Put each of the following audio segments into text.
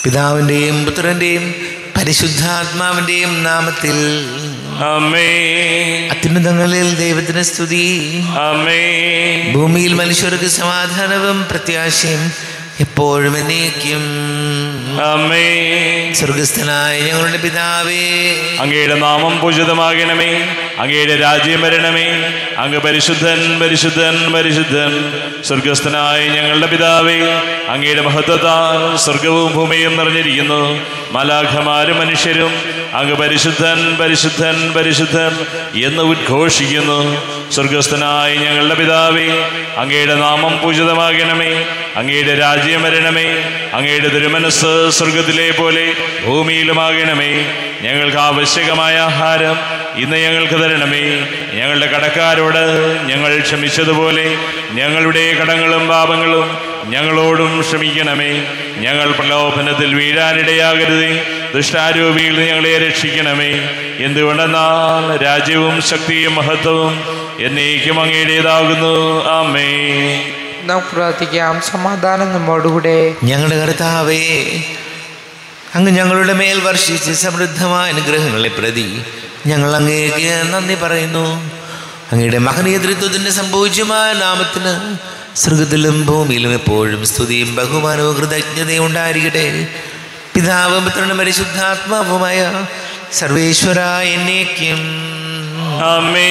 പിതാവിൻ്റെയും പുത്രൻ്റെയും പരിശുദ്ധാത്മാവിൻ്റെയും നാമത്തിൽ അമ്മേ അത്യുന്നതങ്ങളിൽ ദൈവത്തിന് സ്തുതി അമ്മേ ഭൂമിയിൽ മനുഷ്യർക്ക് സമാധാനവും പ്രത്യാശയും എപ്പോഴും എന്നേക്കും അമ്മേ സ്വർഗസ്ഥനായ ഞങ്ങളുടെ പിതാവേ അങ്ങയുടെ നാമം പൂജിതമാകണമേ അങ്ങയുടെ രാജ്യം വരണമേ അങ്ങ് പരിശുദ്ധൻ പരിശുദ്ധൻ പരിശുദ്ധൻ സ്വർഗസ്ഥനായ ഞങ്ങളുടെ പിതാവേ അങ്ങയുടെ മഹത്വത്താൽ സ്വർഗവും ഭൂമിയും നിറഞ്ഞിരിക്കുന്നു മലാഖമാരും മനുഷ്യരും അങ്ങ് പരിശുദ്ധൻ പരിശുദ്ധൻ പരിശുദ്ധൻ എന്ന് ഉദ്ഘോഷിക്കുന്നു സ്വർഗസ്ഥനായ ഞങ്ങളുടെ പിതാവേ അങ്ങയുടെ നാമം പൂജിതമാകണമേ അങ്ങയുടെ രാജ്യം വരണമേ അങ്ങയുടെ തിരുമനസ് സ്വർഗത്തിലെ പോലെ ഭൂമിയിലുമാകണമേ ഞങ്ങൾക്ക് ആവശ്യകമായ ആഹാരം ഇന്ന് ഞങ്ങൾക്ക് തരണമേ ഞങ്ങളുടെ കടക്കാരോട് ഞങ്ങൾ ക്ഷമിച്ചതുപോലെ ഞങ്ങളുടെ കടങ്ങളും പാപങ്ങളും ഞങ്ങളോടും ക്ഷമിക്കണമേ ഞങ്ങൾ പ്രലോഭനത്തിൽ വീഴാനിടയാകരുതേ ദുഷ്ടാരൂപിയിൽ നിന്ന് ഞങ്ങളെ രക്ഷിക്കണമേ എന്തുകൊണ്ടെന്നാൽ രാജ്യവും ശക്തിയും മഹത്വവും എന്നേക്കും അങ്ങയുടേതാകുന്നു ആമേ നമുക്ക് പ്രാർത്ഥിക്കാം സമാധാനം നമ്മോടുകൂടെ ഞങ്ങളുടെ കർത്താവേ അങ്ങ് ഞങ്ങളുടെ മേൽ വർഷിച്ച് സമൃദ്ധമായ അനുഗ്രഹങ്ങളെ പ്രതി ഞങ്ങൾ അങ്ങേക്ക് നന്ദി പറയുന്നു അങ്ങയുടെ മഹനീയതൃത്വത്തിന് സംഭവിച്ചമായ നാമത്തിന് സ്വർഗത്തിലും ഭൂമിയിലും എപ്പോഴും സ്തുതിയും ബഹുമാനവും കൃതജ്ഞതയും ഉണ്ടായിരിക്കട്ടെ പിതാവും പുത്രനും പരിശുദ്ധാത്മാവുമായ സർവേശ്വര എന്നേക്കും ആമേ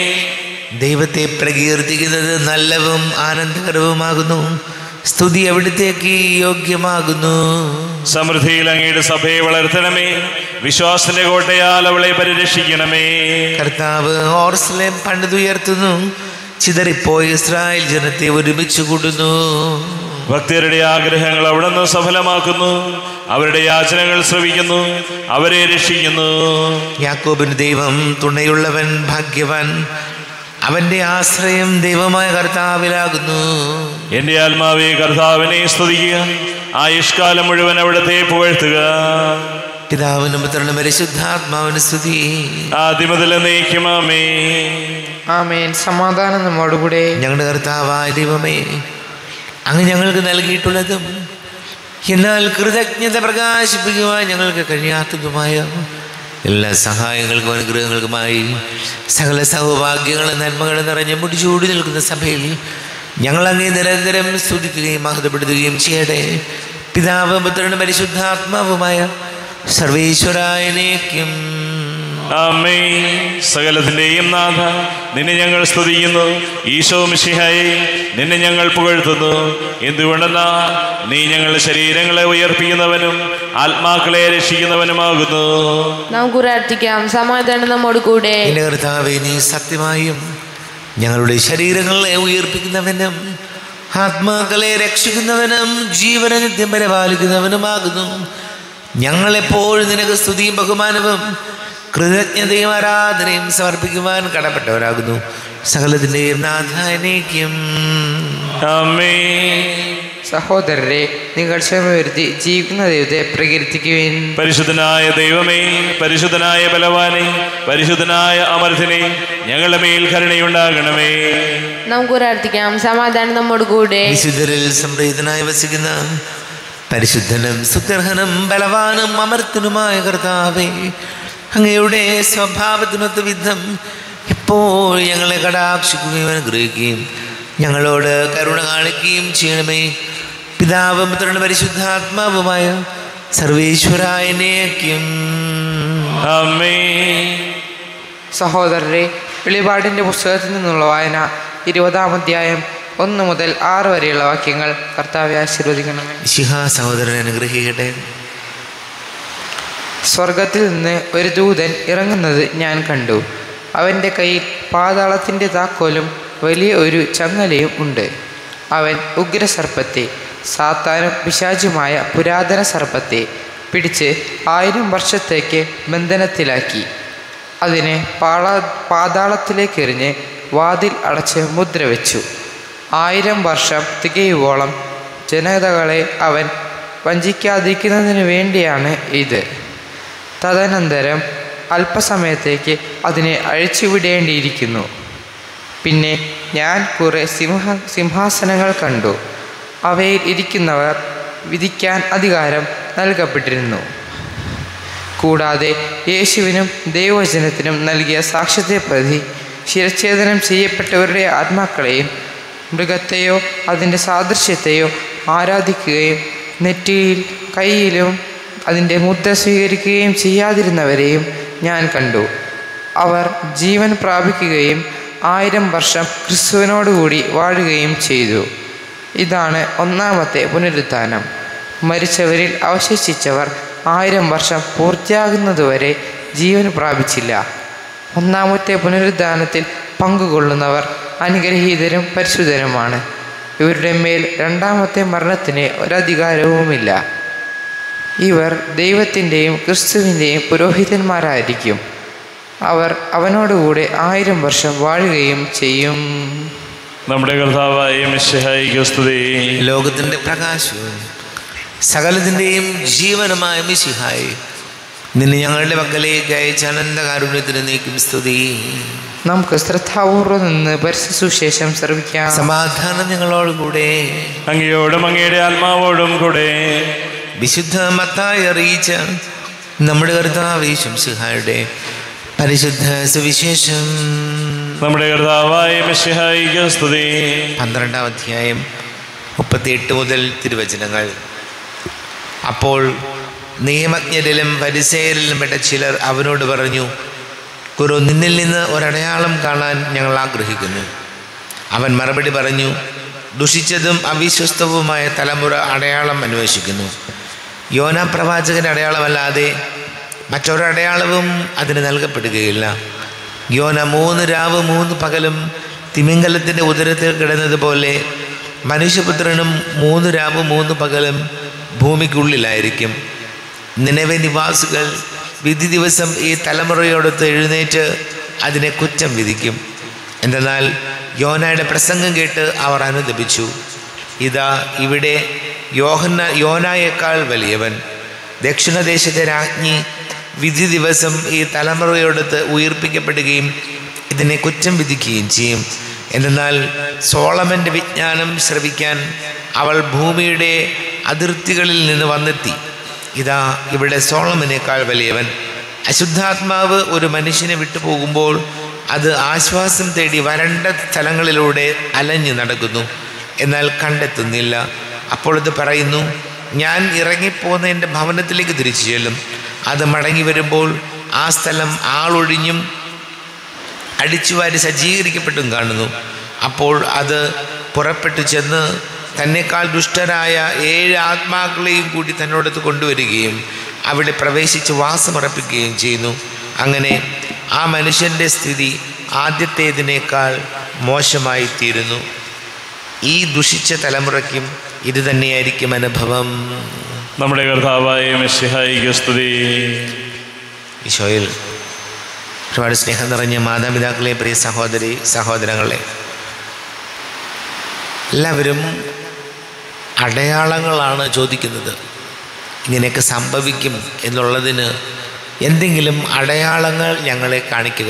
ദൈവത്തെ പ്രകീർത്തിക്കുന്നത് നല്ലവും ആനന്ദകരവുമാകുന്നു സ്തുതി അവിടുത്തേക്ക് യോഗ്യമാകുന്നു സമൃദ്ധിയിൽ അങ്ങയുടെ സഭയെ വളർത്തണമേ വിശ്വാസത്തിന്റെ കോട്ടയാൽ അവളെ പരിരക്ഷിക്കണമേ കർത്താവ് ഓർസ്ലേം പണിതുയർത്തുന്നു ചിതറിപ്പോയ ഇസ്രായേൽ ജനത്തെ ഒരുമിച്ച് കൂടുന്നു ഭക്തരുടെ ആഗ്രഹങ്ങൾ അവിടുന്ന് സഫലമാക്കുന്നു അവരുടെ യാചനകൾ ശ്രവിക്കുന്നു അവരെ രക്ഷിക്കുന്നു യാക്കോബിന് ദൈവം തുണയുള്ളവൻ ഭാഗ്യവാൻ അവന്റെ ആശ്രയം ദൈവമായ കർത്താവിലാകുന്നു എന്റെ ആത്മാവെ കർത്താവിനെ സ്തുതിക്കുക ആയുഷ്കാലം മുഴുവൻ അവിടത്തെ പുകഴ്ത്തുക പിതാവിനും പുത്രനും പരിശുദ്ധാത്മാവിന് സ്തുതി ആദ്യമതിൽ നയിക്കുമാമേ ആമേൻ സമാധാനം നമ്മോടുകൂടെ ഞങ്ങളുടെ കർത്താവായ ദൈവമേ അങ്ങ് ഞങ്ങൾക്ക് നൽകിയിട്ടുള്ളതും എന്നാൽ കൃതജ്ഞത പ്രകാശിപ്പിക്കുവാൻ ഞങ്ങൾക്ക് കഴിയാത്തതുമായ എല്ലാ സഹായങ്ങൾക്കും അനുഗ്രഹങ്ങൾക്കുമായി സകല സൗഭാഗ്യങ്ങളും നന്മകളും നിറഞ്ഞ് മുടിചൂടി നിൽക്കുന്ന സഭയിൽ ഞങ്ങൾ അങ്ങേ നിരന്തരം സ്തുതിക്കുകയും മഹത്വപ്പെടുത്തുകയും ചെയ്യട്ടെ പിതാവ് പുത്രനും പരിശുദ്ധാത്മാവുമായ സർവേശ്വരായനേക്കും അമ്മേ സകലത്തിന്റെയും നാഥ നിന്നെ ഞങ്ങൾ സ്തുതിക്കുന്നു ഈശോ മിശിഹായെ നിന്നെ ഞങ്ങൾ പുകഴ്ത്തുന്നു എന്തുകൊണ്ടെന്നാ നീ ഞങ്ങളുടെ ശരീരങ്ങളെ ഉയർപ്പിക്കുന്നവനും ആത്മാക്കളെ രക്ഷിക്കുന്നവനുമാകുന്നു നമുക്ക് പ്രാർത്ഥിക്കാം സമാധാനം നമ്മോട് കൂടെ എൻ്റെ കർത്താവെ നീ സത്യമായും ഞങ്ങളുടെ ശരീരങ്ങളെ ഉയർപ്പിക്കുന്നവനും ആത്മാക്കളെ രക്ഷിക്കുന്നവനും ജീവനെ നിത്യം പരിപാലിക്കുന്നവനുമാകുന്നു ഞങ്ങളെപ്പോഴും നിനക്ക് സ്തുതിയും ബഹുമാനവും കൃതജ്ഞതയും ആരാധനയും സമർപ്പിക്കുവാൻ കടപ്പെട്ടവരാകുന്നു സകലത്തിൻ്റെയും നാഥാനേക്കും അമ്മേ സഹോദരരെ നിങ്ങൾ ക്ഷമവരുത്തി ജീവിക്കുന്ന ദൈവത്തെ പ്രകീർത്തിക്കുവിൻ പരിശുദ്ധനായ ദൈവമേ പരിശുദ്ധനായ ബലവാനെ പരിശുദ്ധനായ അമർത്തിനെ ഞങ്ങളുടെ മേൽ കരുണയുണ്ടാകണമേ നമുക്ക് പ്രാർത്ഥിക്കാം സമാധാനം നമ്മോട് കൂടെ വിശുദ്ധരിൽ സംപ്രീതനായി വസിക്കുന്ന പരിശുദ്ധനും സുത്യർഹനും ബലവാനും അമർത്തനുമായ കർത്താവേ അങ്ങയുടെ സ്വഭാവത്തിനൊത്ത വിധം എപ്പോൾ ഞങ്ങളെ കടാക്ഷിക്കുകയും അനുഗ്രഹിക്കുകയും ഞങ്ങളോട് കരുണ കാണിക്കുകയും ചെയ്യണമേ പിതാവും പുത്രനും പരിശുദ്ധാത്മാവുമായ സർവേശ്വരായനേക്കും അമ്മേ സഹോദരരെ വെളിപാടിൻ്റെ പുസ്തകത്തിൽ നിന്നുള്ള വായന ഇരുപതാം അധ്യായം ഒന്ന് മുതൽ ആറ് വരെയുള്ള വാക്യങ്ങൾ കർത്താവെ ആശീർവദിക്കണമേ ശിഹാ സഹോദരൻ അനുഗ്രഹിക്കട്ടെ സ്വർഗത്തിൽ നിന്ന് ഒരു ദൂതൻ ഇറങ്ങുന്നത് ഞാൻ കണ്ടു അവൻ്റെ കയ്യിൽ പാതാളത്തിൻ്റെ താക്കോലും വലിയ ഒരു ചങ്ങലയും ഉണ്ട് അവൻ ഉഗ്രസർപ്പത്തെ സാത്താനും പിശാചുമായ പുരാതന സർപ്പത്തെ പിടിച്ച് ആയിരം വർഷത്തേക്ക് ബന്ധനത്തിലാക്കി അതിനെ പാള പാതാളത്തിലേക്ക് എറിഞ്ഞ് വാതിൽ അടച്ച് മുദ്ര വെച്ചു ആയിരം വർഷം തികയുവോളം ജനതകളെ അവൻ വഞ്ചിക്കാതിരിക്കുന്നതിന് വേണ്ടിയാണ് ഇത് തദനന്തരം അല്പസമയത്തേക്ക് അതിനെ അഴിച്ചുവിടേണ്ടിയിരിക്കുന്നു പിന്നെ ഞാൻ കുറേ സിംഹ സിംഹാസനങ്ങൾ കണ്ടു അവയിൽ ഇരിക്കുന്നവർ വിധിക്കാൻ അധികാരം നൽകപ്പെട്ടിരുന്നു കൂടാതെ യേശുവിനും ദൈവവചനത്തിനും നൽകിയ സാക്ഷ്യത്തെ പ്രതി ശിരച്ഛേദനം ചെയ്യപ്പെട്ടവരുടെ ആത്മാക്കളെയും മൃഗത്തെയോ അതിൻ്റെ സാദൃശ്യത്തെയോ ആരാധിക്കുകയും നെറ്റിയിൽ കയ്യിലും അതിൻ്റെ മുദ്ര സ്വീകരിക്കുകയും ചെയ്യാതിരുന്നവരെയും ഞാൻ കണ്ടു അവർ ജീവൻ പ്രാപിക്കുകയും ആയിരം വർഷം ക്രിസ്തുവിനോടുകൂടി വാഴുകയും ചെയ്തു ഇതാണ് ഒന്നാമത്തെ പുനരുത്ഥാനം മരിച്ചവരിൽ അവശേഷിച്ചവർ ആയിരം വർഷം പൂർത്തിയാകുന്നതുവരെ ജീവൻ പ്രാപിച്ചില്ല ഒന്നാമത്തെ പുനരുദ്ധാനത്തിൽ പങ്കുകൊള്ളുന്നവർ അനുഗ്രഹീതരും പരിശുദ്ധരുമാണ് ഇവരുടെ മേൽ രണ്ടാമത്തെ മരണത്തിന് ഒരധികാരവുമില്ല ഇവർ ദൈവത്തിൻ്റെയും ക്രിസ്തുവിൻ്റെയും പുരോഹിതന്മാരായിരിക്കും അവർ അവനോടുകൂടെ ആയിരം വർഷം വാഴുകയും ചെയ്യും നമ്മുടെ കർത്താവായ മിശിഹായിക്ക് സ്തുതി ലോകത്തിൻ്റെ പ്രകാശവും സകലത്തിൻ്റെയും ജീവനുമായ മിശിഹായി നിന്നെ ഞങ്ങളുടെ പക്കലേക്ക് അയച്ച അനന്തകാരുണ്യത്തിന് നീക്കും സ്തുതി നമുക്ക് ശ്രദ്ധാപൂർവം നിന്ന് പരിശുദ്ധ സുശേഷം ശ്രമിക്കാം സമാധാനം ഞങ്ങളോടുകൂടെ അങ്ങയോടും അങ്ങയുടെ ആത്മാവോടും കൂടെ വിശുദ്ധ മത്തായി അറിയിച്ച നമ്മുടെ കർത്താവ് ശംസിഹായുടെ പരിശുദ്ധ സുവിശേഷം നമ്മുടെ കർത്താവായ മിശിഹായിക്ക് സ്തുതി പന്ത്രണ്ടാം അധ്യായം മുപ്പത്തിയെട്ട് മുതൽ തിരുവചനങ്ങൾ അപ്പോൾ നിയമജ്ഞരിലും പരിസയരിലും പെട്ട ചിലർ അവനോട് പറഞ്ഞു ഗുരു നിന്നിൽ നിന്ന് ഒരടയാളം കാണാൻ ഞങ്ങൾ ആഗ്രഹിക്കുന്നു അവൻ മറുപടി പറഞ്ഞു ദുഷിച്ചതും അവിശ്വസ്തവുമായ തലമുറ അടയാളം അന്വേഷിക്കുന്നു യോന പ്രവാചകന്റെ അടയാളമല്ലാതെ മറ്റൊരടയാളവും അതിന് നൽകപ്പെടുകയില്ല യോന മൂന്ന് രാവ് മൂന്ന് പകലും തിമിംഗലത്തിൻ്റെ ഉദരത്തിൽ കിടന്നതുപോലെ മനുഷ്യപുത്രനും മൂന്ന് രാവ് മൂന്ന് പകലും ഭൂമിക്കുള്ളിലായിരിക്കും നിലവെ നിവാസികൾ വിധി ദിവസം ഈ തലമുറയോടൊത്ത് എഴുന്നേറ്റ് അതിനെ കുറ്റം വിധിക്കും എന്തെന്നാൽ യോനയുടെ പ്രസംഗം കേട്ട് അവർ അനുദപിച്ചു ഇതാ ഇവിടെ യോഹന്ന യോനായേക്കാൾ വലിയവൻ ദക്ഷിണദേശത്തെ രാജ്ഞി വിധി ദിവസം ഈ തലമുറയോടൊത്ത് ഉയർപ്പിക്കപ്പെടുകയും ഇതിനെ കുറ്റം വിധിക്കുകയും ചെയ്യും എന്തെന്നാൽ സോളമൻ്റെ വിജ്ഞാനം ശ്രവിക്കാൻ അവൾ ഭൂമിയുടെ അതിർത്തികളിൽ നിന്ന് വന്നെത്തി ഇതാ ഇവിടെ സോളമനേക്കാൾ വലിയവൻ അശുദ്ധാത്മാവ് ഒരു മനുഷ്യനെ വിട്ടുപോകുമ്പോൾ അത് ആശ്വാസം തേടി വരണ്ട സ്ഥലങ്ങളിലൂടെ അലഞ്ഞു നടക്കുന്നു എന്നാൽ കണ്ടെത്തുന്നില്ല അപ്പോൾ ഇത് പറയുന്നു ഞാൻ ഇറങ്ങിപ്പോന്ന എൻ്റെ ഭവനത്തിലേക്ക് തിരിച്ചു ചെല്ലും അത് മടങ്ങി വരുമ്പോൾ ആ സ്ഥലം ആളൊഴിഞ്ഞും അടിച്ചുവാരി സജ്ജീകരിക്കപ്പെട്ടും കാണുന്നു അപ്പോൾ അത് പുറപ്പെട്ടു ചെന്ന് തന്നെക്കാൾ ദുഷ്ടരായ ഏഴ് ആത്മാക്കളെയും കൂടി തന്നോടത്ത് കൊണ്ടുവരികയും അവിടെ പ്രവേശിച്ച് വാസമുറപ്പിക്കുകയും ചെയ്യുന്നു അങ്ങനെ ആ മനുഷ്യൻ്റെ സ്ഥിതി ആദ്യത്തേതിനേക്കാൾ മോശമായി തീരുന്നു ഈ ദുഷിച്ച തലമുറയ്ക്കും ഇത് തന്നെയായിരിക്കും അനുഭവം നമ്മുടെ കർത്താവായ മിശിഹായിക്ക് സ്തുതി ഈശോയിൽ ഒരുപാട് സ്നേഹം നിറഞ്ഞ മാതാപിതാക്കളെ പ്രിയ സഹോദരി സഹോദരങ്ങളെ എല്ലാവരും അടയാളങ്ങളാണ് ചോദിക്കുന്നത് ഇങ്ങനെയൊക്കെ സംഭവിക്കും എന്നുള്ളതിന് എന്തെങ്കിലും അടയാളങ്ങൾ ഞങ്ങളെ കാണിക്കുക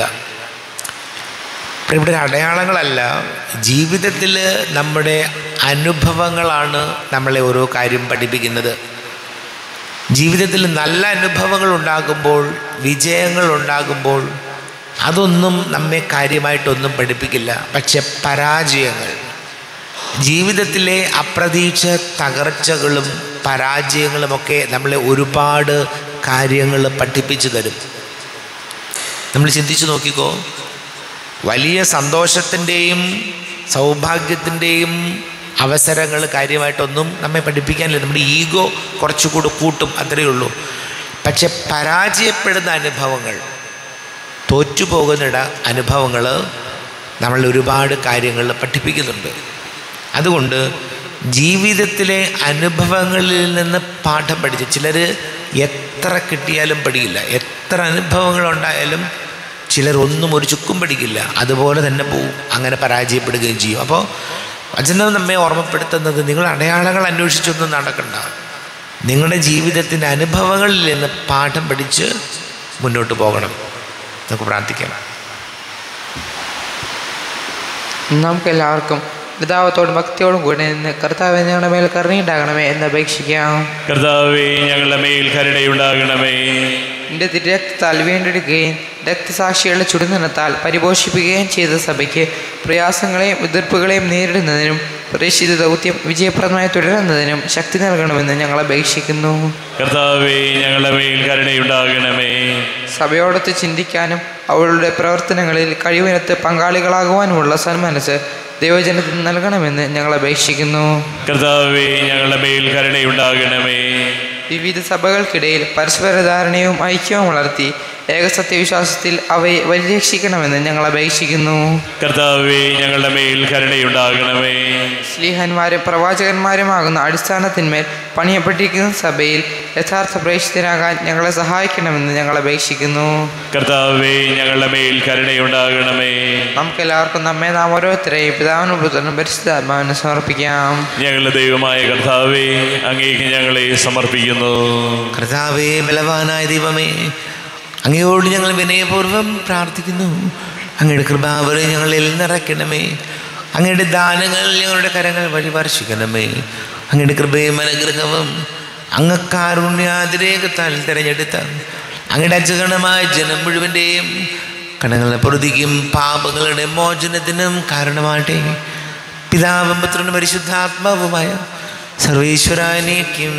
ഇവിടെ അടയാളങ്ങളല്ല ജീവിതത്തിൽ നമ്മുടെ അനുഭവങ്ങളാണ് നമ്മളെ ഓരോ കാര്യം പഠിപ്പിക്കുന്നത് ജീവിതത്തിൽ നല്ല അനുഭവങ്ങൾ ഉണ്ടാകുമ്പോൾ വിജയങ്ങൾ ഉണ്ടാകുമ്പോൾ അതൊന്നും നമ്മെ കാര്യമായിട്ടൊന്നും പഠിപ്പിക്കില്ല പക്ഷെ പരാജയങ്ങൾ ജീവിതത്തിലെ അപ്രതീക്ഷ തകർച്ചകളും പരാജയങ്ങളുമൊക്കെ നമ്മളെ ഒരുപാട് കാര്യങ്ങൾ പഠിപ്പിച്ചു തരും നമ്മൾ ചിന്തിച്ചു നോക്കിക്കോ വലിയ സന്തോഷത്തിൻ്റെയും സൗഭാഗ്യത്തിൻ്റെയും അവസരങ്ങൾ കാര്യമായിട്ടൊന്നും നമ്മെ പഠിപ്പിക്കാനില്ല നമ്മുടെ ഈഗോ കുറച്ചുകൂടി കൂട്ടും അത്രയേ ഉള്ളൂ പക്ഷെ പരാജയപ്പെടുന്ന അനുഭവങ്ങൾ തോറ്റുപോകുന്ന അനുഭവങ്ങൾ നമ്മൾ ഒരുപാട് കാര്യങ്ങൾ പഠിപ്പിക്കുന്നുണ്ട് അതുകൊണ്ട് ജീവിതത്തിലെ അനുഭവങ്ങളിൽ നിന്ന് പാഠം പഠിച്ച് ചിലർ എത്ര കിട്ടിയാലും പഠിക്കില്ല എത്ര അനുഭവങ്ങൾ ഉണ്ടായാലും ചിലർ ഒന്നും ഒരു ചുക്കും പഠിക്കില്ല അതുപോലെ തന്നെ പോവും അങ്ങനെ പരാജയപ്പെടുകയും ചെയ്യും അപ്പോൾ വചനം നമ്മെ ഓർമ്മപ്പെടുത്തുന്നത് നിങ്ങൾ അടയാളങ്ങൾ അന്വേഷിച്ചൊന്നും നടക്കണ്ട നിങ്ങളുടെ ജീവിതത്തിൻ്റെ അനുഭവങ്ങളിൽ നിന്ന് പാഠം പഠിച്ച് മുന്നോട്ട് പോകണം നമുക്ക് പ്രാർത്ഥിക്കാം നമുക്ക് എല്ലാവർക്കും പിതാവത്തോടും ഭക്തിയോടും കൂടെ നിന്ന് കർത്താവ് ഞങ്ങളുടെ മേൽ കരുണയുണ്ടാകണമേ എന്ന് അപേക്ഷിക്കാം കർത്താവേ ഞങ്ങളുടെ മേൽ കരുണയുണ്ടാകണമേ എൻ്റെ തിരക്തത്താൽ വീണ്ടെടുക്കുകയും രക്തസാക്ഷികളുടെ ചുടുനിണത്താൽ പരിപോഷിപ്പിക്കുകയും ചെയ്ത സഭയ്ക്ക് പ്രയാസങ്ങളെയും എതിർപ്പുകളെയും നേരിടുന്നതിനും പ്രതീക്ഷിത ദൗത്യം വിജയപ്രദമായി തുടരുന്നതിനും ശക്തി നൽകണമെന്ന് ഞങ്ങൾ അപേക്ഷിക്കുന്നു കർത്താവേ ഞങ്ങളുടെ മേൽ കരുണയുണ്ടാകണമേ സഭയോടൊത്ത് ചിന്തിക്കാനും അവളുടെ പ്രവർത്തനങ്ങളിൽ കഴിവിനത്ത് പങ്കാളികളാകുവാനുമുള്ള സന്മനസ് ദൈവജനത്തിന് നൽകണമെന്ന് ഞങ്ങൾ അപേക്ഷിക്കുന്നു കർത്താവേ ഞങ്ങളുടെ മേൽ കരുണയുണ്ടാകണമേ വിവിധ സഭകൾക്കിടയിൽ പരസ്പര ധാരണയും ഐക്യവും വളർത്തി ഏകസത്യവിശ്വാസത്തിൽ അവയെ പരിരക്ഷിക്കണമെന്ന് ഞങ്ങൾ അപേക്ഷിക്കുന്നു കർത്താവേ ഞങ്ങളുടെ മേൽ കരുണയുണ്ടാകണമേ സ്ലീഹന്മാരും പ്രവാചകന്മാരുമാകുന്ന അടിസ്ഥാനത്തിന്മേൽ പണിയപ്പെട്ടിരിക്കുന്ന സഭയിൽ യഥാർത്ഥ പ്രേക്ഷിതരാകാൻ ഞങ്ങളെ സഹായിക്കണമെന്ന് ഞങ്ങൾ അപേക്ഷിക്കുന്നു കർത്താവേ ഞങ്ങളുടെ മേൽ കരുണയുണ്ടാകണമേ നമുക്കെല്ലാവർക്കും നമ്മെ നാം ഓരോരുത്തരെയും പിതാവിനും പുത്രനും പരിശുദ്ധാത്മാവിന് സമർപ്പിക്കാം ഞങ്ങളുടെ ദൈവമായ കർത്താവേ അങ്ങേക്ക് ഞങ്ങളെ സമർപ്പിക്കുന്നു കർത്താവേ ബലവാനായ ദൈവമേ അങ്ങയോട് ഞങ്ങൾ വിനയപൂർവ്വം പ്രാർത്ഥിക്കുന്നു അങ്ങയുടെ കൃപാവരെ ഞങ്ങളിൽ നിറയ്ക്കണമേ അങ്ങയുടെ ദാനങ്ങൾ ഞങ്ങളുടെ കരങ്ങൾ വഴി വർഷിക്കണമേ അങ്ങയുടെ കൃപയും അനുഗ്രഹവും അങ്ങക്കാരുണ്യാതിരേകത്താൽ തിരഞ്ഞെടുത്ത അങ്ങയുടെ അജഗണമായ ജനം മുഴുവൻ്റെയും കടങ്ങളുടെ പൊറുതിക്കും പാപങ്ങളുടെ മോചനത്തിനും കാരണമാട്ടെ പിതാവും പുത്രനും പരിശുദ്ധാത്മാവുമായ സർവേശ്വരാനേക്കും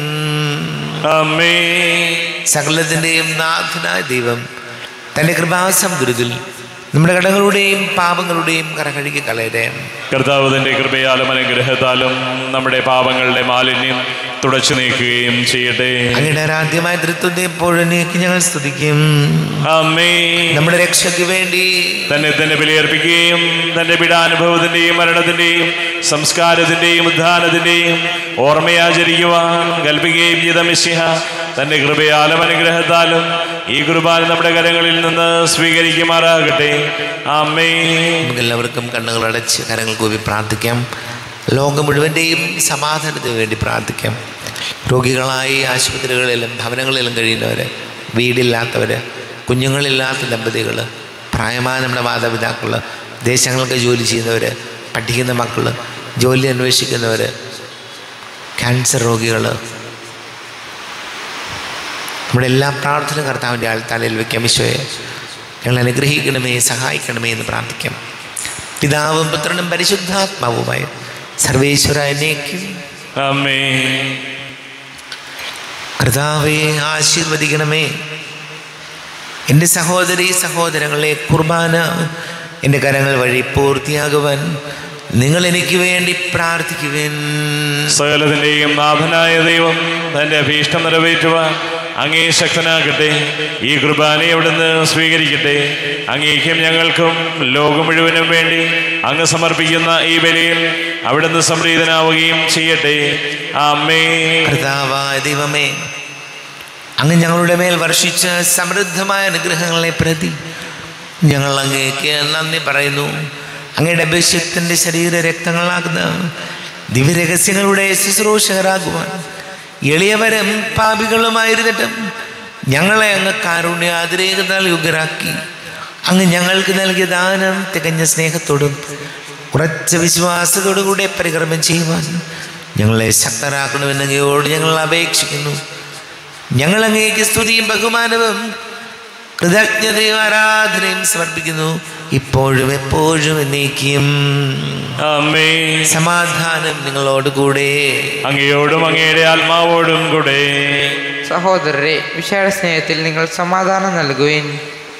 അമ്മേ സകലത്തിൻ്റെയും നാഥനായ ദൈവം തൻ്റെ കൃപാസമുദ്രത്തിൽ നമ്മുടെ കടങ്ങളുടെയും പാപങ്ങളുടെയും കര കഴുകി കളയട്ടെ കർത്താവ് തന്റെ കൃപയാലും അനുഗ്രഹത്താലും നമ്മുടെ പാപങ്ങളുടെ മാലിന്യം തുടച്ചു നീക്കുകയും ചെയ്യട്ടെ അങ്ങയുടെ ആരാധ്യമായ തൃത്വത്തെ എപ്പോഴേക്ക് ഞങ്ങൾ സ്തുതിക്കും അമ്മേ നമ്മുടെ രക്ഷയ്ക്ക് വേണ്ടി തന്നെ തന്നെ ബലിയർപ്പിക്കുകയും തന്റെ പീഡാനുഭവത്തിന്റെയും മരണത്തിന്റെയും സംസ്കാരത്തിന്റെയും ഉദ്ധാനത്തിന്റെയും ഓർമ്മയാചരിക്കുവാൻ കൽപ്പിക്കുകയും ചെയ്ത മിശിഹ തന്റെ കൃപയാലും അനുഗ്രഹത്താലും ഈ കുർബാന നമ്മുടെ കരങ്ങളിൽ നിന്ന് സ്വീകരിക്കുമാറാകട്ടെ അമ്മേ നമുക്കെല്ലാവർക്കും കണ്ണുകൾ അടച്ച് കരങ്ങൾ കൂപ്പി പ്രാർത്ഥിക്കാം ലോകം മുഴുവൻ്റെയും സമാധാനത്തിന് വേണ്ടി പ്രാർത്ഥിക്കാം രോഗികളായി ആശുപത്രികളിലും ഭവനങ്ങളിലും കഴിയുന്നവർ വീടില്ലാത്തവർ കുഞ്ഞുങ്ങളില്ലാത്ത ദമ്പതികൾ പ്രായമായ നമ്മുടെ മാതാപിതാക്കൾ ദേശങ്ങൾക്ക് ജോലി ചെയ്യുന്നവർ പഠിക്കുന്ന മക്കൾ ജോലി അന്വേഷിക്കുന്നവർ ക്യാൻസർ രോഗികൾ നമ്മുടെ എല്ലാ പ്രാർത്ഥന കർത്താവിൻ്റെ ആൾത്താലയിൽ വയ്ക്കാം ഈശോയെ ഞങ്ങൾ അനുഗ്രഹിക്കണമേ സഹായിക്കണമേ എന്ന് പ്രാർത്ഥിക്കാം പിതാവും പുത്രനും പരിശുദ്ധാത്മാവുമായ സർവേശ്വര എന്നേക്കും അമ്മേ കർത്താവെ ആശീർവദിക്കണമേ എൻ്റെ സഹോദരി സഹോദരങ്ങളെ കുർബാന എൻ്റെ കരങ്ങൾ വഴി പൂർത്തിയാകുവാൻ നിങ്ങൾ എനിക്ക് വേണ്ടി പ്രാർത്ഥിക്കുവേൻ സകലത്തിന്റെയും നാഥനായ ദൈവം തന്റെ അഭീഷ്ടം നിറവേറ്റുവാൻ അങ്ങേ ശക്തനാകട്ടെ ഈ കുർബാന അവിടുന്ന് സ്വീകരിക്കട്ടെ അങ്ങേക്കും ഞങ്ങൾക്കും ലോകം മുഴുവനും വേണ്ടി അങ്ങ് സമർപ്പിക്കുന്ന ഈ ബലിയിൽ അവിടുന്ന് സംപ്രീതനാവുകയും ചെയ്യട്ടെ അമ്മേ കർത്താവായ ദൈവമേ അങ്ങ് ഞങ്ങളുടെ മേൽ വർഷിച്ച സമൃദ്ധമായ അനുഗ്രഹങ്ങളെ പ്രതി ഞങ്ങൾ അങ്ങേക്ക് നന്ദി പറയുന്നു അങ്ങയുടെ അഭിഷേകത്തിൻ്റെ ശരീര രക്തങ്ങളാകുന്ന ദിവ്യരഹസ്യങ്ങളുടെ ശുശ്രൂഷകരാകുവാൻ എളിയവരും പാപികളുമായിരുന്നിട്ടും ഞങ്ങളെ അങ്ങ് കാരുണ്യാതിരേകതാൽ യുഗരാക്കി അങ്ങ് ഞങ്ങൾക്ക് നൽകിയ ദാനം തികഞ്ഞ സ്നേഹത്തോടും ഉറച്ച വിശ്വാസത്തോടു കൂടെ പരികർമ്മം ചെയ്യുവാൻ ഞങ്ങളെ ശക്തരാക്കണമെന്ന് അങ്ങയോട് ഞങ്ങൾ അപേക്ഷിക്കുന്നു ഞങ്ങൾ അങ്ങേക്ക് സ്തുതിയും ബഹുമാനവും കൃതജ്ഞതയും ആരാധനയും സമർപ്പിക്കുന്നു ഇപ്പോഴും എപ്പോഴും എന്നേക്കും അമ്മേ സമാധാനം നിങ്ങളോട് കൂടെ അങ്ങയോടും അങ്ങയുടെ ആത്മാവോടും കൂടെ സഹോദരരെ വിശാല സ്നേഹത്തിൽ നിങ്ങൾ സമാധാനം നൽകുവിൻ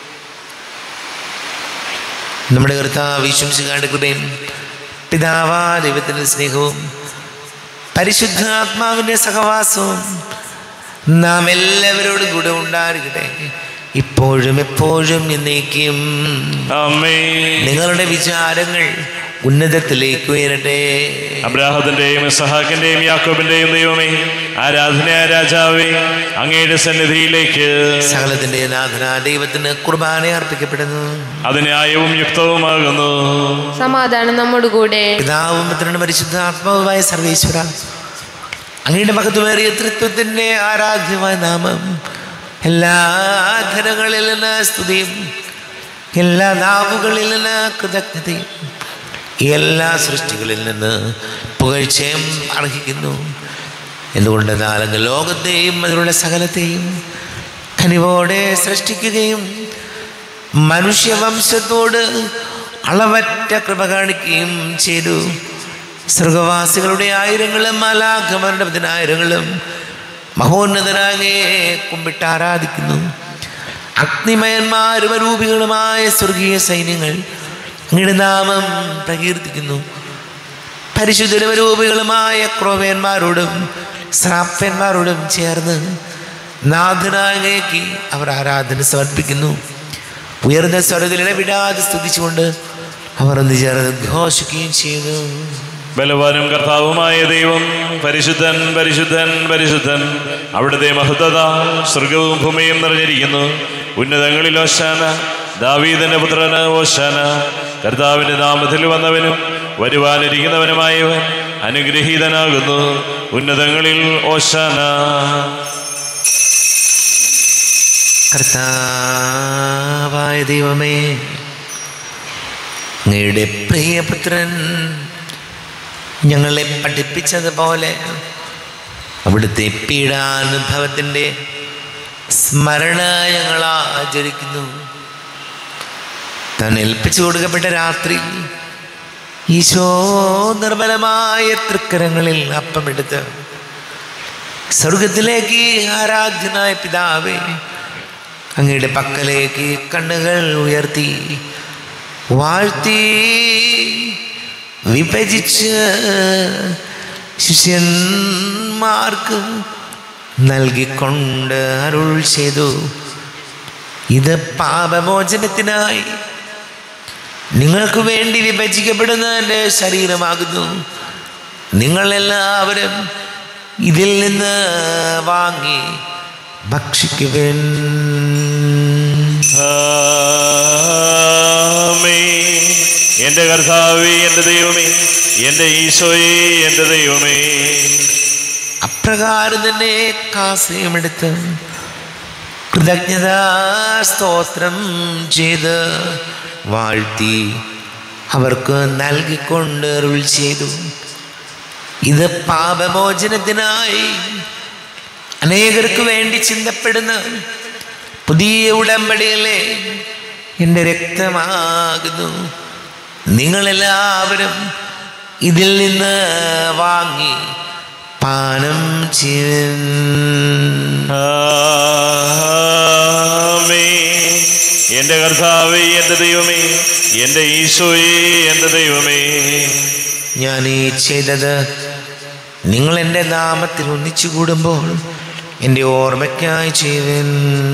നമ്മുടെ കർത്താവ് വിശ്വസിക്കാണ്ട് കൃപയും പിതാവാ ദൈവത്തിൻ്റെ സ്നേഹവും പരിശുദ്ധാത്മാവിൻ്റെ സഹവാസവും നാം എല്ലാവരോടും കൂടെ ഉണ്ടായിരിക്കട്ടെ ഇപ്പോഴും എപ്പോഴും എന്നേക്കും അമ്മേ നിങ്ങളുടെ വിചാരങ്ങൾ ഉന്നതത്തിലേക്ക് ഉയരട്ടെ അബ്രാഹത്തിന്റെയും ഇസഹാക്കിന്റെയും യാക്കോബിന്റെയും ദൈവമേ ആരാധനയായ രാജാവേ അങ്ങയുടെ സന്നിധിയിലേക്ക് സകലത്തിന്റെ നാഥന ദൈവത്തിന് കുർബാന അർപ്പിക്കപ്പെടുന്നു അത് ന്യായവും യുക്തവുമാകുന്നു സമാധാനം നമ്മോട് കൂടെ പിതാവും പുത്രനും പരിശുദ്ധാത്മാവുമായ സർവേശ്വര അങ്ങയുടെ മഹത്വമേറിയ തൃത്വത്തിൻ്റെ ആരാധ്യമായ നാമം എല്ലാ ധനങ്ങളിൽ നിന്ന് സ്തുതിയും എല്ലാ നാവുകളിൽ നിന്ന് കൃതജ്ഞതയും എല്ലാ സൃഷ്ടികളിൽ നിന്ന് പുകഴ്ചയും അർഹിക്കുന്നു എന്തുകൊണ്ടെന്നാൽ അങ്ങ് ലോകത്തെയും അതിലുള്ള സകലത്തെയും കനിവോടെ സൃഷ്ടിക്കുകയും മനുഷ്യവംശത്തോട് അളവറ്റ കൃപ കാണിക്കുകയും ചെയ്തു സ്വർഗവാസികളുടെ ആയിരങ്ങളും മാലാഖമാരുടെ പതിനായിരങ്ങളും മഹോന്നതനാകെ കുമ്പിട്ട് ആരാധിക്കുന്നു അഗ്നിമയന്മാരും അരൂപികളുമായ സ്വർഗീയ സൈന്യങ്ങൾ അങ്ങയുടെ നാമം പ്രകീർത്തിക്കുന്നു പരിശുദ്ധരൂപികളുമായ ക്രോവേന്മാരോടും ശ്രാപ്പന്മാരോടും ചേർന്ന് നാഥനാകേക്ക് അവർ ആരാധന സമർപ്പിക്കുന്നു ഉയർന്ന സ്വരത്തിൽ ഇടവിടാതെ സ്തുതിച്ചുകൊണ്ട് അവർ ഒന്ന് ചേർന്ന് ഘോഷിക്കുകയും ചെയ്യുന്നു ബലവാനും കർത്താവുമായ ദൈവം പരിശുദ്ധൻ പരിശുദ്ധൻ പരിശുദ്ധൻ അവിടുത്തെ മഹത്വത സ്വർഗവും ഭൂമിയും നിറഞ്ഞിരിക്കുന്നു ഉന്നതങ്ങളിൽ ഓശാന ദാവീദന്റെ പുത്രന് ഓശാന കർത്താവിന്റെ നാമത്തിൽ വന്നവനും വരുവാനിരിക്കുന്നവനുമായവൻ അനുഗ്രഹീതനാകുന്നു ഉന്നതങ്ങളിൽ ഓശാന കർത്താവായ ദൈവമേ അങ്ങയുടെ പ്രിയപുത്രൻ ഞങ്ങളെ പഠിപ്പിച്ചതുപോലെ അവിടുത്തെ പീഡാനുഭവത്തിൻ്റെ സ്മരണ ഞങ്ങൾ ആചരിക്കുന്നു താൻ ഏൽപ്പിച്ചു കൊടുക്കപ്പെട്ട രാത്രി ഈശോ നിർമ്മലമായ തൃക്കരങ്ങളിൽ അപ്പമെടുത്ത് സ്വർഗത്തിലേക്ക് ആരാധ്യനായ പിതാവേ അങ്ങയുടെ പക്കലേക്ക് കണ്ണുകൾ ഉയർത്തി വാഴ്ത്തി വിഭജിച്ച് ശിഷ്യന്മാർക്ക് നൽകിക്കൊണ്ട് അരുൾ ചെയ്തു ഇത് പാപമോചനത്തിനായി നിങ്ങൾക്ക് വേണ്ടി വിഭജിക്കപ്പെടുന്ന എൻ്റെ ശരീരമാകുന്നു നിങ്ങളെല്ലാവരും ഇതിൽ നിന്ന് വാങ്ങി ഭക്ഷിക്കുവൻ ആമേൻ. എന്റെ കർത്താവേ എന്റെ ദൈവമേ എന്റെ ഈശോയെ എന്റെ ദൈവമേ അപ്രകാരം തന്നെ കാസയുമെടുത്ത് കൃതജ്ഞതാ സ്തോത്രം ചെയ്ത് വാഴ്ത്തി അവർക്ക് നൽകിക്കൊണ്ട് അരുൾ ചെയ്തു ഇത് പാപമോചനത്തിനായി അനേകർക്ക് വേണ്ടി ചിന്തപ്പെടുന്ന പുതിയ ഉടമ്പടിയല്ലേ എൻ്റെ രക്തമാകുന്നു നിങ്ങളെല്ലാവരും ഇതിൽ നിന്ന് വാങ്ങി പാനം ചെയ്യൻ ആമേൻ. എന്റെ കർത്താവേ എന്റെ ദൈവമേ എന്റെ ഈശോയെ എന്റെ ദൈവമേ ഞാൻ ഈ ചെയ്തത് നിങ്ങൾ എൻ്റെ നാമത്തിൽ ഒന്നിച്ചു കൂടുമ്പോൾ എൻ്റെ ഓർമ്മയ്ക്കായി ചെയ്യുവൻ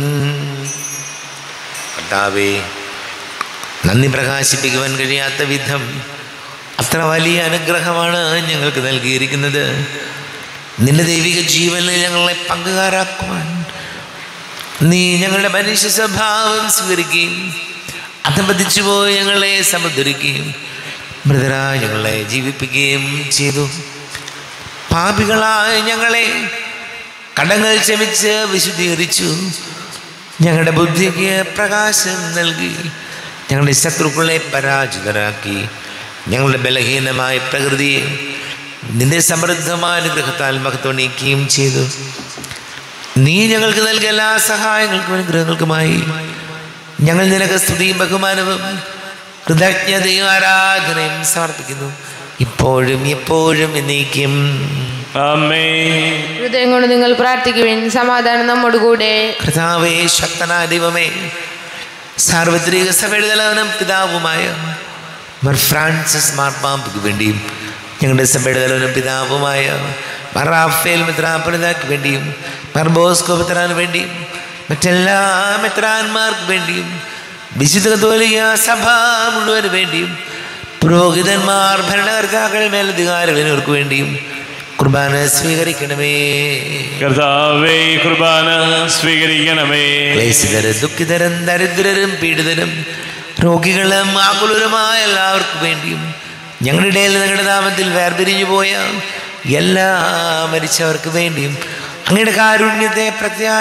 കർത്താവേ നന്ദി പ്രകാശിപ്പിക്കുവാൻ കഴിയാത്ത വിധം അത്ര വലിയ അനുഗ്രഹമാണ് ഞങ്ങൾക്ക് നൽകിയിരിക്കുന്നത് നിന്റെ ദൈവിക ജീവനിൽ ഞങ്ങളെ പങ്കുകാരാക്കുവാൻ നീ ഞങ്ങളുടെ മനുഷ്യ സ്വഭാവം സ്വീകരിക്കുകയും അധപതിച്ചു പോയി ഞങ്ങളെ സമുദ്രിക്കുകയും മൃതരായി ഞങ്ങളെ ജീവിപ്പിക്കുകയും ചെയ്തു പാപികളായ ഞങ്ങളെ കടങ്ങൾ ക്ഷമിച്ച് വിശുദ്ധീകരിച്ചു ഞങ്ങളുടെ ബുദ്ധിക്ക് പ്രകാശം നൽകി ഞങ്ങളുടെ ശത്രുക്കളെ പരാജിതരാക്കി ഞങ്ങളുടെ ബലഹീനമായ പ്രകൃതിയെ നിന്റെ സമൃദ്ധമായ അനുഗ്രഹത്താൽ മഹത്വണീക്കുകയും ചെയ്തു നീ ഞങ്ങൾക്ക് നൽകിയ എല്ലാ സഹായങ്ങൾക്കും അനുഗ്രഹങ്ങൾക്കുമായി ഞങ്ങൾ നിനക്ക് സ്തുതിയും ബഹുമാനവും കൃതജ്ഞതയും ആരാധനയും സമർപ്പിക്കുന്നു ഇപ്പോഴും എപ്പോഴും എന്നേക്കും അമ്മേ ഹൃദയം കൊണ്ട് നിങ്ങൾ പ്രാർത്ഥിക്കുവിൻ സമാധാനം നമ്മോട് കൂടെ കർത്താവേ ശക്തനായ ദൈവമേ സാർവത്രിക സഭയുടെ തലവനും പിതാവുമായ മർ ഫ്രാൻസിസ് മാർപ്പാമ്പയ്ക്ക് വേണ്ടിയും ഞങ്ങളുടെ സഭയുടെ തലവനും പിതാവുമായ മർ റാഫേൽ മിത്രാപുരതാക്ക് വേണ്ടിയും മർ ബോസ്കോ മിത്രാന് വേണ്ടിയും മറ്റെല്ലാ മിത്രാന്മാർക്ക് വേണ്ടിയും വിശുദ്ധ കത്തോലിക സഭ മുഴുവന് വേണ്ടിയും പുരോഹിതന്മാർ ഭരണകർത്താക്കൾ മേലധികാരികൾ എന്നിവർക്ക് വേണ്ടിയും കുർബാന സ്വീകരിക്കണമേ കർത്താവേ കുർബാന സ്വീകരിക്കണമേ ക്ലേശിതരും ദുഃഖിതരും ദരിദ്രരും പീഡിതരും രോഗികളും ആകുലരുമായ എല്ലാവർക്കും വേണ്ടിയും ഞങ്ങളുടെ ഇടയിൽ നിങ്ങളുടെ നാമത്തിൽ വേർപിരിഞ്ഞു പോയ എല്ലാ മരിച്ചവർക്ക് വേണ്ടിയും അങ്ങയുടെ കാരുണ്യത്തെ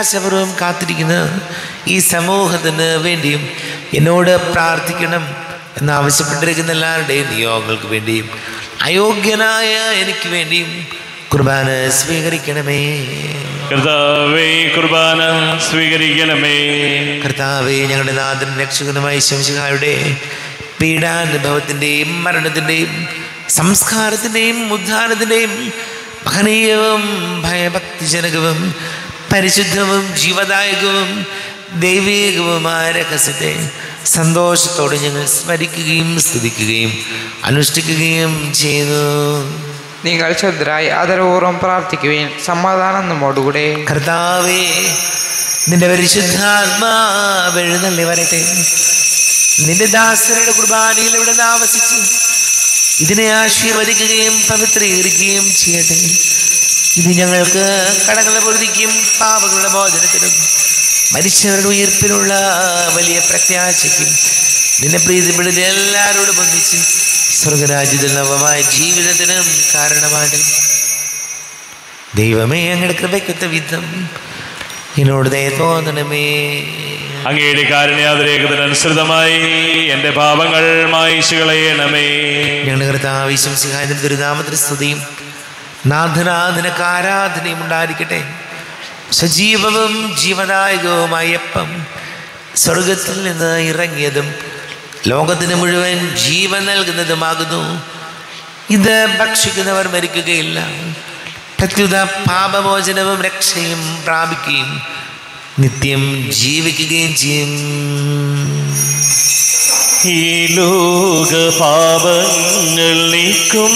പ്രത്യാശപൂർവ്വം കാത്തിരിക്കുന്ന ഈ സമൂഹത്തിന് വേണ്ടിയും എന്നോട് പ്രാർത്ഥിക്കണം എന്നാവശ്യപ്പെട്ടിരിക്കുന്ന എല്ലാവരുടെയും നിയോഗങ്ങൾക്ക് വേണ്ടിയും അയോഗ്യനായ എനിക്ക് വേണ്ടിയും കുർബാന സ്വീകരിക്കണമേ കർത്താവേ കുർബാന സ്വീകരിക്കണമേ കർത്താവെ ഞങ്ങളുടെ നാഥൻ രക്ഷകനുമായ ശംശിഹായുടെ പീഡാനുഭവത്തിൻ്റെയും മരണത്തിൻ്റെയും സംസ്കാരത്തിൻ്റെയും ഉദ്ധാനത്തിൻ്റെയും മഹനീയവും ഭയഭക്തിജനകവും പരിശുദ്ധവും ജീവദായകവും ദൈവീകവുമായ രഹസ്യത്തെ സന്തോഷത്തോടെ ഞങ്ങൾ സ്മരിക്കുകയും സ്തുതിക്കുകയും അനുഷ്ഠിക്കുകയും ചെയ്യുന്നു നിങ്ങൾ ശുദ്ധരായി ആദരപൂർവ്വം പ്രാർത്ഥിക്കുവാൻ സമാധാനം നമ്മോടുകൂടെ കർത്താവേ നിന്റെ പരിശുദ്ധാത്മാവ് എഴുന്നള്ളി വരട്ടെ നിന്റെ ദാസരുടെ കുർബാനയിൽ ഇവിടെ ആവസിച്ച് ഇതിനെ ആശീർവദിക്കുകയും പവിത്രീകരിക്കുകയും ചെയ്യട്ടെ ഇത് ഞങ്ങൾക്ക് കടങ്ങളുടെ പൊറുതിക്കും പാപങ്ങളുടെ മോചനത്തിനും മരിച്ചവരുടെ ഉയർപ്പിനുള്ള വലിയ പ്രത്യാശയ്ക്കും നിന്നെ പ്രീതിപ്പെടുന്ന എല്ലാവരോടും ഒന്നിച്ച് സ്വർഗരാജ്യത്തിൽ നവമായ ജീവിതത്തിനും കാരണമാണ് ദൈവമേ അങ്ങയുടെ കൃപയ്ക്കൊത്ത വിധം എന്നോട് ദയ തോന്നണമേ അങ്ങയുടെ കാരുണ്യാതിരേഖത്തിനനുസൃതമായി എൻ്റെ പാപങ്ങൾ മായിച്ചു കളയണമേ ഞങ്ങളുടെ കർത്താവിശ്വം സിഹാനും ദുരിതാമത്തിന് സ്തുതിയും നാഥനാഥനക്ക് ആരാധനയും ഉണ്ടായിരിക്കട്ടെ സജീവവും ജീവദായകവുമായ അപ്പം സ്വർഗത്തിൽ നിന്ന് ഇറങ്ങിയതും ലോകത്തിന് മുഴുവൻ ജീവൻ നൽകുന്നതുമാകുന്നു ഇത് ഭക്ഷിക്കുന്നവർ മരിക്കുകയില്ല പ്രത്യുത പാപമോചനവും രക്ഷയും പ്രാപിക്കുകയും നിത്യം ജീവിക്കുകയും ചെയ്യും ഈ ലോക പാപങ്ങൾ നീക്കും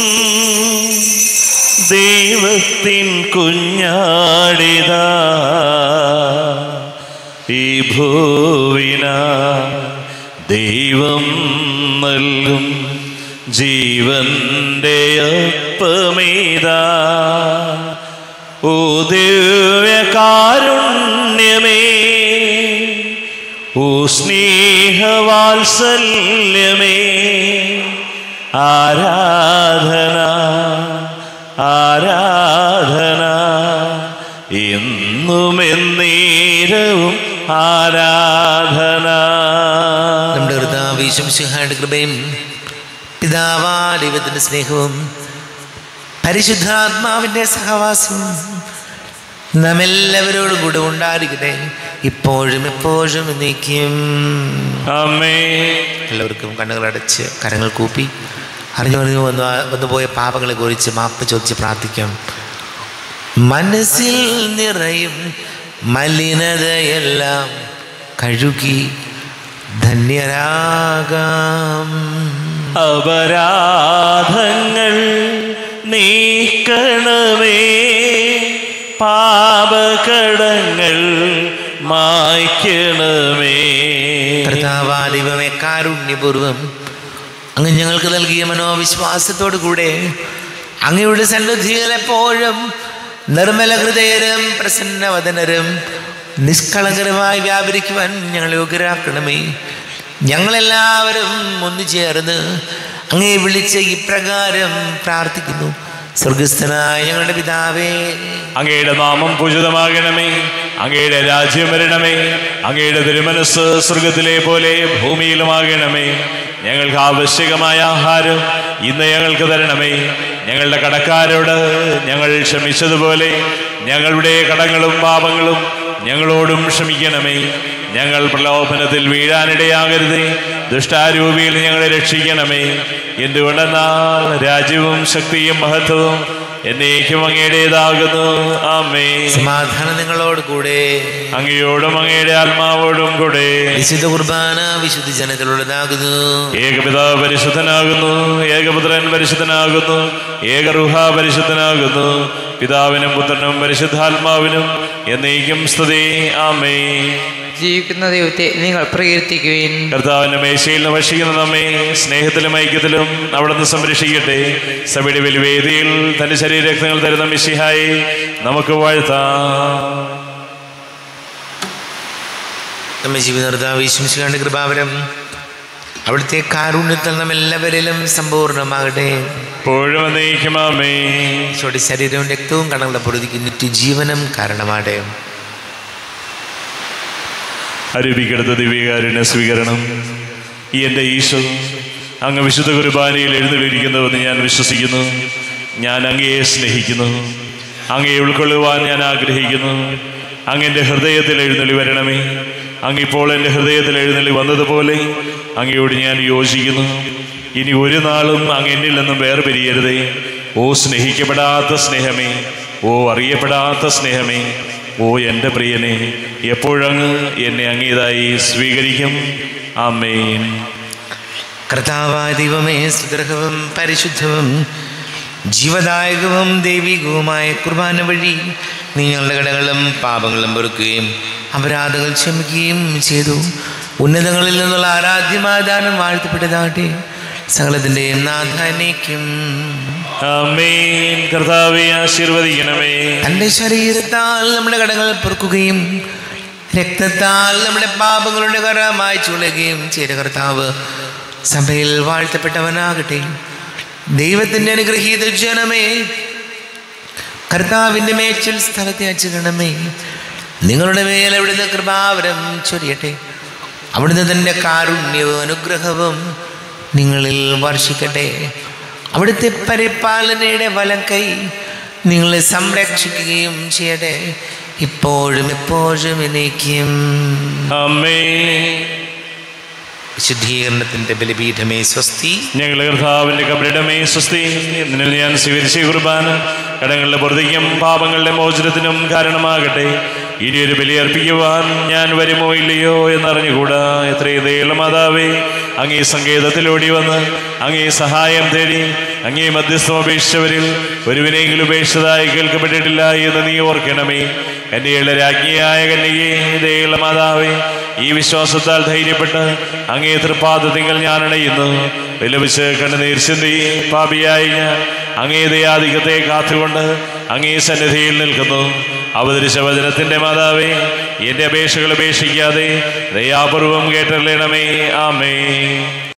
ദൈവത്തിൻ കുഞ്ഞാടിതാ ഈ ഭൂവിന ദൈവം നൽകും ജീവന്റെ അപ്പമേതാ ഓ ദിവ്യകാരുണ്യമേ ഓ സ്നേഹവാത്സല്യമേ ആരാധന ആരാധന എന്നും എന്നേരവും ആരാധന നമ്മുടെ കർത്താവിശ്വം സിഹായുടെ കൃപയും പിതാവാ ദൈവത്തിൻ്റെ സ്നേഹവും പരിശുദ്ധാത്മാവിൻ്റെ സഹവാസവും നാം എല്ലാവരോടും കൂടെ ഉണ്ടായിരിക്കട്ടെ ഇപ്പോഴും എപ്പോഴും എന്നേക്കും അമ്മേ എല്ലാവർക്കും കണ്ണുകളടച്ച് കരങ്ങൾ കൂപ്പി അറിഞ്ഞു അറിഞ്ഞു വന്നു വന്നുപോയ പാപങ്ങളെ കുറിച്ച് മാപ്പ് ചോദിച്ച് പ്രാർത്ഥിക്കാം മനസ്സിൽ നിറയും മലിനതയെല്ലാം കഴുകി ധന്യരാകാം അപരാധങ്ങൾ നീക്കണമേ പാപകടങ്ങൾ മായ്ക്കണമേ കർത്താവാ ദൈവമേ കാരുണ്യപൂർവം അങ്ങ് ഞങ്ങൾക്ക് നൽകിയ മനോവിശ്വാസത്തോടു കൂടെ അങ്ങയുടെ സന്നിധിയിൽ എപ്പോഴും നിർമ്മല ഹൃദയരും പ്രസന്നവദനരും നിഷ്കളങ്കരമായി വ്യാപരിക്കുവാൻ ഞങ്ങളെ യോഗ്യരാക്കണമേ ഞങ്ങളെല്ലാവരും ഒന്നു ചേർന്ന് അങ്ങേ വിളിച്ച് ഇപ്രകാരം പ്രാർത്ഥിക്കുന്നു സ്വർഗസ്ഥനായ ഞങ്ങളുടെ പിതാവേ അങ്ങയുടെ നാമം പൂജിതമാകണമേ അങ്ങയുടെ രാജ്യം വരണമേ അങ്ങയുടെ തിരുമനസ് സ്വർഗത്തിലെ പോലെ ഭൂമിയിലുമാകണമേ ഞങ്ങൾക്ക് ആവശ്യകമായ ആഹാരം ഇന്ന് ഞങ്ങൾക്ക് തരണമേ ഞങ്ങളുടെ കടക്കാരോട് ഞങ്ങൾ ക്ഷമിച്ചതുപോലെ ഞങ്ങളുടെ കടങ്ങളും പാപങ്ങളും ഞങ്ങളോടും ക്ഷമിക്കണമേ ഞങ്ങൾ പ്രലോഭനത്തിൽ വീഴാനിടയാകരുതേ ദുഷ്ടാരൂപിയിൽ ഞങ്ങളെ രക്ഷിക്കണമേ എന്തുകൊണ്ടെന്നാൽ രാജ്യവും ശക്തിയും മഹത്വവും എന്നേക്കും അങ്ങയുടേതാകുന്നു ആമേ സമാധാനം നിങ്ങളോട് കൂടെ അങ്ങയോടും അങ്ങയുടെ ആത്മാവോടും കൂടെ വിശുദ്ധ കുർബാന വിശുദ്ധ ജനത്തിലുള്ളതാകുന്നു ഏകപിതാവ് പരിശുദ്ധനാകുന്നു ഏകപുത്രൻ പരിശുദ്ധനാകുന്നു ഏകറുഹ പരിശുദ്ധനാകുന്നു പിതാവിനും പുത്രനും പരിശുദ്ധാത്മാവിനും എന്നേക്കും സ്തുതി ആമേ ജീവിക്കുന്ന ദൈവത്തെ നിങ്ങൾ പ്രകീർത്തിക്കുവിൻ കർത്താവിന്റെ മേശയിൽ നിന്ന് ഭക്ഷിക്കുന്ന നമ്മെ സ്നേഹത്തിലും ഐക്യത്തിലും അവിടുന്ന് സംരക്ഷിക്കട്ടെ സഭയുടെ വെലുവേദിയിൽ തന്റെ ശരീരരക്തങ്ങൾ തരുന്ന മിശിഹായി നമുക്ക് വാഴ്ത്താം നമ്മെ ജീവിതർത്താവ് വിശ്വസിക്കാണ്ട് കൃപാവരം അവിടുത്തെ കാരുണ്യത്തിൽ നാം എല്ലാവരിലും സമ്പൂർണ്ണമാകട്ടെ എപ്പോഴും എന്നേക്കുമാമേ ഈശോയുടെ ശരീരവും രക്തവും കടങ്ങളുടെ പൊറുതിക്ക് നിത്യജീവനം കാരണമാടെ അരൂപിക്കെടുത്ത ദിവ്യകാരുണ്യ സ്വീകരണം ഈ എൻ്റെ ഈശോ അങ്ങ് വിശുദ്ധ കുർബാനയിൽ എഴുന്നള്ളിരിക്കുന്നുവെന്ന് ഞാൻ വിശ്വസിക്കുന്നു ഞാൻ അങ്ങയെ സ്നേഹിക്കുന്നു അങ്ങയെ ഉൾക്കൊള്ളുവാൻ ഞാൻ ആഗ്രഹിക്കുന്നു അങ്ങ് എൻ്റെ ഹൃദയത്തിൽ എഴുന്നള്ളി വരണമേ അങ്ങിപ്പോൾ എൻ്റെ ഹൃദയത്തിൽ എഴുന്നള്ളി വന്നതുപോലെ അങ്ങയോട് ഞാൻ യോജിക്കുന്നു ഇനി ഒരു നാളും അങ്ങ് എന്നിൽ നിന്നും വേർപിരിയരുതേ ഓ സ്നേഹിക്കപ്പെടാത്ത സ്നേഹമേ ഓ അറിയപ്പെടാത്ത സ്നേഹമേ ഓ എൻ്റെ പ്രിയനെ എപ്പോഴങ്ങ് എന്നെ അങ്ങേതായി സ്വീകരിക്കും ആമേൻ കർത്താവായ ദൈവമേ സുദൃഹവും പരിശുദ്ധവും ജീവദായകവും ദൈവികവുമായ കുർബാന വഴി നീ ഞങ്ങളുടെ കടകളും പാപങ്ങളും പൊറുക്കുകയും അപരാധങ്ങൾ ക്ഷമിക്കുകയും ചെയ്തു ഉന്നതങ്ങളിൽ നിന്നുള്ള ആരാധ്യമായ ദാനം വാഴ്ത്തപ്പെട്ടതാകട്ടെ സകലത്തിൻ്റെയും നാഥാനേക്കും ആമേൻ കർത്താവെ ആശീർവദിക്കണമേ തൻ്റെ ശരീരത്താൽ നമ്മുടെ കടങ്ങൾ പൊറുക്കുകയും രക്തത്താൽ നമ്മുടെ പാപങ്ങളുടെ കറ മായ്ച്ചുകൊള്ളുകയും ചെയ്ത കർത്താവ് സഭയിൽ വാഴ്ത്തപ്പെട്ടവനാകട്ടെ ദൈവത്തിൻ്റെ അനുഗ്രഹീത ജനമേ കർത്താവിൻ്റെ മേച്ചിൽ സ്ഥലത്തെ അച്ചുകണമേ നിങ്ങളുടെ മേൽ അവിടുന്ന് കൃപാവരം ചൊരിയട്ടെ അവിടുന്ന് തൻ്റെ കാരുണ്യവും അനുഗ്രഹവും നിങ്ങളിൽ വർഷിക്കട്ടെ അവിടുത്തെ പരിപാലനയുടെ വലം കൈ നിങ്ങളെ സംരക്ഷിക്കുകയും ചെയ്യട്ടെ ഇപ്പോഴും എപ്പോഴും എന്നേക്കും ആമേൻ വിശുദ്ധീകരണത്തിൻ്റെ ബലിപീഠമേ സ്വസ്തി ഞങ്ങളുടെ കർത്താവിൻ്റെ കബരിടമേ സ്വസ്തി നിന്നിൽ ഞാൻ സ്വീകരിച്ച കുർബാന കടങ്ങളുടെ പൊറുതിക്കും പാപങ്ങളുടെ മോചനത്തിനും കാരണമാകട്ടെ ഇനി ഒരു ബലി അർപ്പിക്കുവാൻ ഞാൻ വരുമോ ഇല്ലയോ എന്നറിഞ്ഞുകൂടാ എത്രയും ദയുള്ള മാതാവേ അങ്ങേ സങ്കേതത്തിലോടി വന്ന് അങ്ങേ സഹായം തേടി അങ്ങേ മധ്യസ്ഥം അപേക്ഷിച്ചവരിൽ ഒരുവിനെങ്കിലും ഉപേക്ഷിച്ചതായി കേൾക്കപ്പെട്ടിട്ടില്ല എന്ന് നീ ഓർക്കണമേ കന്യകളുടെ രാജ്ഞിയായ കന്യകേ ദയുള്ള മാതാവേ ഈ വിശ്വാസത്താൽ ധൈര്യപ്പെട്ട് അങ്ങേ തൃപ്പാദത്തിങ്കൽ ഞാൻ അണയുന്നു വിലപിച്ച് കണ്ണുനീർ ചിന്തി പാപിയായി ഞാൻ അങ്ങേ ദയാധികത്തെ കാത്തുകൊണ്ട് അങ്ങേ സന്നിധിയിൽ നിൽക്കുന്നു അവതരിച്ച വചനത്തിന്റെ മാതാവേ എൻ്റെ അപേക്ഷകൾ ഉപേക്ഷിക്കാതെ ദയാപൂർവം കേട്ടറിയണമേ ആമേ